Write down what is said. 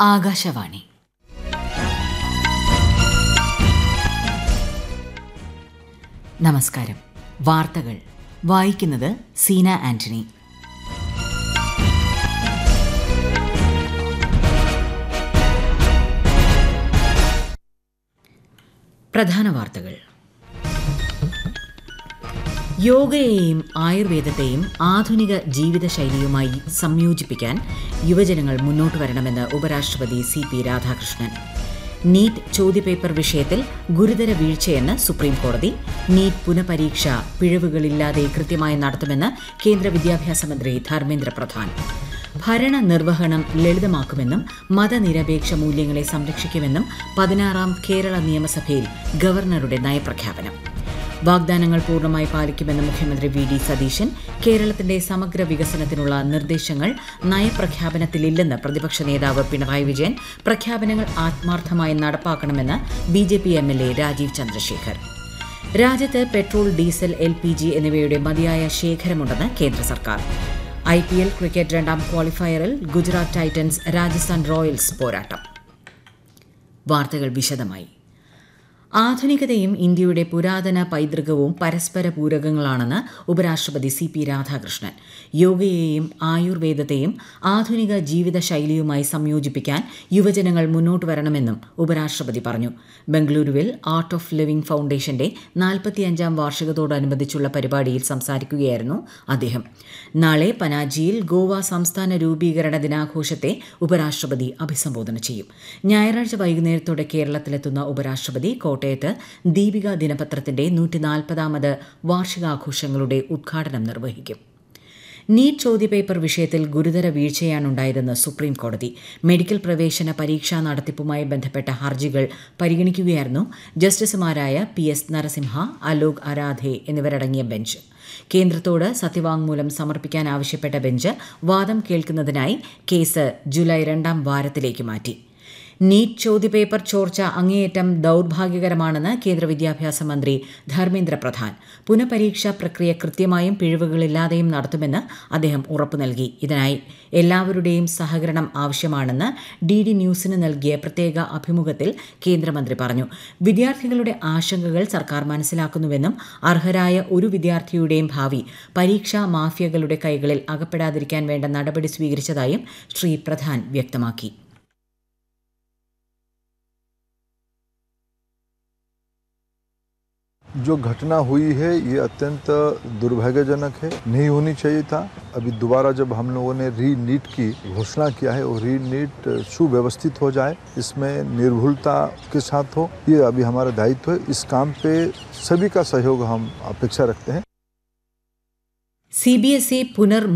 ആകാശവാണി നമസ്കാരം വാർത്തകൾ വായിക്കുന്നത് സീന ആന്റണി പ്രധാന വാർത്തകൾ യോഗയെയും ആയുർവേദത്തെയും ആധുനിക ജീവിതശൈലിയുമായി സംയോജിപ്പിക്കാൻ യുവജനങ്ങൾ മുന്നോട്ട് വരണമെന്ന് ഉപരാഷ്ട്രപതി സി പി രാധാകൃഷ്ണൻ നീറ്റ് ചോദ്യപേപ്പർ വിഷയത്തിൽ ഗുരുതര വീഴ്ചയെന്ന് സുപ്രീം കോടതി നീറ്റ് പുനഃപരീക്ഷ പിഴവുകളില്ലാതെ കൃത്യമായി നടത്തുമെന്ന് കേന്ദ്ര വിദ്യാഭ്യാസ മന്ത്രി ധർമ്മേന്ദ്ര പ്രധാൻ ഭരണനിർവഹണം ലളിതമാക്കുമെന്നും മതനിരപേക്ഷ മൂല്യങ്ങളെ സംരക്ഷിക്കുമെന്നും പതിനാറാം കേരള നിയമസഭയിൽ ഗവർണറുടെ നയപ്രഖ്യാപനം വാഗ്ദാനങ്ങൾ പൂർണ്ണമായി പാലിക്കുമെന്ന് മുഖ്യമന്ത്രി വി ഡി സതീശൻ കേരളത്തിന്റെ സമഗ്ര വികസനത്തിനുള്ള നിർദ്ദേശങ്ങൾ നയപ്രഖ്യാപനത്തിലില്ലെന്ന് പ്രതിപക്ഷ നേതാവ് പിണറായി വിജയൻ പ്രഖ്യാപനങ്ങൾ ആത്മാർത്ഥമായി നടപ്പാക്കണമെന്ന് B J P M L A Rajeev Chandrasekhar രാജ്യത്ത് petrol diesel L P G എന്നിവയുടെ മതിയായ ശേഖരമുണ്ടെന്ന് കേന്ദ്ര സർക്കാർ ഐ പി എൽ ക്രിക്കറ്റ് രണ്ടാം ക്വാളിഫയറിൽ ഗുജറാത്ത് ടൈറ്റൻസ് രാജസ്ഥാൻ റോയൽസ് പോരാട്ടം വാർത്തകൾ വിശദമായി ആധുനികതയും ഇന്ത്യയുടെ പുരാതന പൈതൃകവും പരസ്പര പൂരകങ്ങളാണെന്ന് ഉപരാഷ്ട്രപതി സി പി രാധാകൃഷ്ണൻ യോഗയെയും ആയുർവേദത്തെയും ആധുനിക ജീവിതശൈലിയുമായി സംയോജിപ്പിക്കാൻ യുവജനങ്ങൾ മുന്നോട്ട് വരണമെന്നും ഉപരാഷ്ട്രപതി പറഞ്ഞു ബംഗളൂരുവിൽ ആർട്ട് ഓഫ് ലിവിംഗ് ഫൗണ്ടേഷന്റെ നാൽപ്പത്തിയഞ്ചാം വാർഷികത്തോടനുബന്ധിച്ചുള്ള പരിപാടിയിൽ സംസാരിക്കുകയായിരുന്നു അദ്ദേഹം നാളെ പനാജിയിൽ ഗോവ സംസ്ഥാന രൂപീകരണ ദിനാഘോഷത്തെ ഉപരാഷ്ട്രപതി അഭിസംബോധന ചെയ്യും ഞായറാഴ്ച വൈകുന്നേരത്തോടെ കേരളത്തിലെത്തുന്ന ഉപരാഷ്ട്രപതി കോട്ടയത്ത് ദീപിക ദിനപത്രത്തിന്റെ നൂറ്റി നാൽപ്പതാമത് വാർഷികാഘോഷങ്ങളുടെ ഉദ്ഘാടനം നിർവഹിക്കും നീറ്റ് ചോദ്യപേപ്പർ വിഷയത്തിൽ ഗുരുതര വീഴ്ചയാണുണ്ടായതെന്ന് സുപ്രീം കോടതി മെഡിക്കൽ പ്രവേശന പരീക്ഷാ നടത്തിപ്പുമായി ബന്ധപ്പെട്ട ഹർജികൾ പരിഗണിക്കുകയായിരുന്നു ജസ്റ്റിസുമാരായ പി എസ് നരസിംഹ അലോക് അരാധെ എന്നിവരടങ്ങിയ ബെഞ്ച് കേന്ദ്രത്തോട് സത്യവാങ്മൂലം സമർപ്പിക്കാൻ ആവശ്യപ്പെട്ട ബെഞ്ച് വാദം കേൾക്കുന്നതിനായി കേസ് ജൂലൈ രണ്ടാം വാരത്തിലേക്ക് മാറ്റി നീറ്റ് ചോദ്യപേപ്പർ ചോർച്ച അങ്ങേയറ്റം ദൌർഭാഗ്യകരമാണെന്ന് കേന്ദ്ര വിദ്യാഭ്യാസ മന്ത്രി ധർമ്മേന്ദ്ര പ്രധാൻ പുനഃപരീക്ഷാ പ്രക്രിയ കൃത്യമായും പിഴവുകളില്ലാതെയും നടത്തുമെന്ന് അദ്ദേഹം ഉറപ്പു നൽകി ഇതിനായി എല്ലാവരുടെയും സഹകരണം ആവശ്യമാണെന്ന് ഡി ഡി ന്യൂസിന് നൽകിയ പ്രത്യേക അഭിമുഖത്തിൽ കേന്ദ്രമന്ത്രി പറഞ്ഞു വിദ്യാർത്ഥികളുടെ ആശങ്കകൾ സർക്കാർ മനസ്സിലാക്കുന്നുവെന്നും അർഹരായ ഒരു വിദ്യാർത്ഥിയുടെയും ഭാവി പരീക്ഷാ മാഫിയകളുടെ കൈകളിൽ അകപ്പെടാതിരിക്കാൻ വേണ്ട നടപടി സ്വീകരിച്ചതായും ശ്രീ പ്രധാൻ വ്യക്തമാക്കി जो घटना हुई है ये अत्यंत दुर्भाग्यजनक है नहीं होनी चाहिए था अभी दोबारा जब हम लोगों ने री नीट की घोषणा किया है और री नीट सुव्यवस्थित हो जाए इसमें निर्भुलता के साथ हो ये अभी हमारा दायित्व है इस काम पे सभी का सहयोग हम अपेक्षा रखते हैं സി ബി എസ് ഇ പുനർ